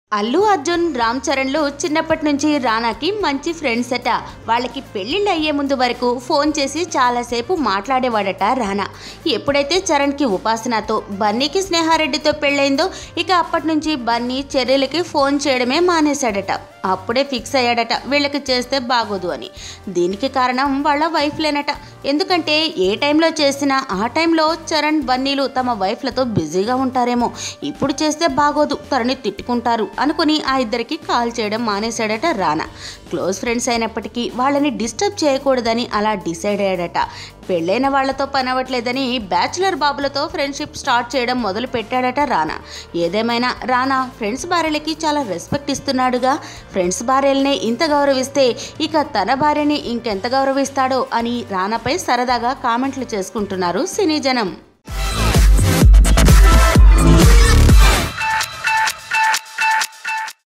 అల్లు అర్జున్ రామ్ చరణ్లు చిన్నప్పటి నుంచి రానాకి మంచి ఫ్రెండ్స్ అట వాళ్ళకి పెళ్ళిళ్ళు అయ్యే ముందు వరకు ఫోన్ చేసి చాలాసేపు మాట్లాడేవాడట రానా ఎప్పుడైతే చరణ్కి ఉపాసనతో బన్నీకి స్నేహారెడ్డితో పెళ్ళైందో ఇక అప్పటి నుంచి బన్నీ చెర్రీలకి ఫోన్ చేయడమే మానేశాడట అప్పుడే ఫిక్స్ అయ్యాడట వీళ్ళకి చేస్తే బాగోదు అని దీనికి కారణం వాళ్ళ వైఫ్లేనట ఎందుకంటే ఏ టైంలో చేసినా ఆ టైంలో చరణ్ బన్నీలు తమ వైఫ్లతో బిజీగా ఉంటారేమో ఇప్పుడు చేస్తే బాగోదు తనని తిట్టుకుంటారు అనుకుని ఆ ఇద్దరికి కాల్ చేయడం మానేశాడట రానా క్లోజ్ ఫ్రెండ్స్ అయినప్పటికీ వాళ్ళని డిస్టర్బ్ చేయకూడదని అలా డిసైడ్ అయ్యాడట పెళ్ళైన వాళ్ళతో పని అవ్వట్లేదని బ్యాచులర్ బాబులతో ఫ్రెండ్షిప్ స్టార్ట్ చేయడం మొదలు పెట్టాడట రానా ఏదేమైనా రానా ఫ్రెండ్స్ భార్యలకి చాలా రెస్పెక్ట్ ఇస్తున్నాడుగా ఫ్రెండ్స్ భార్యలనే ఇంత గౌరవిస్తే ఇక తన భార్యని ఇంకెంత గౌరవిస్తాడో అని రానాపై సరదాగా కామెంట్లు చేసుకుంటున్నారు సినీ జనం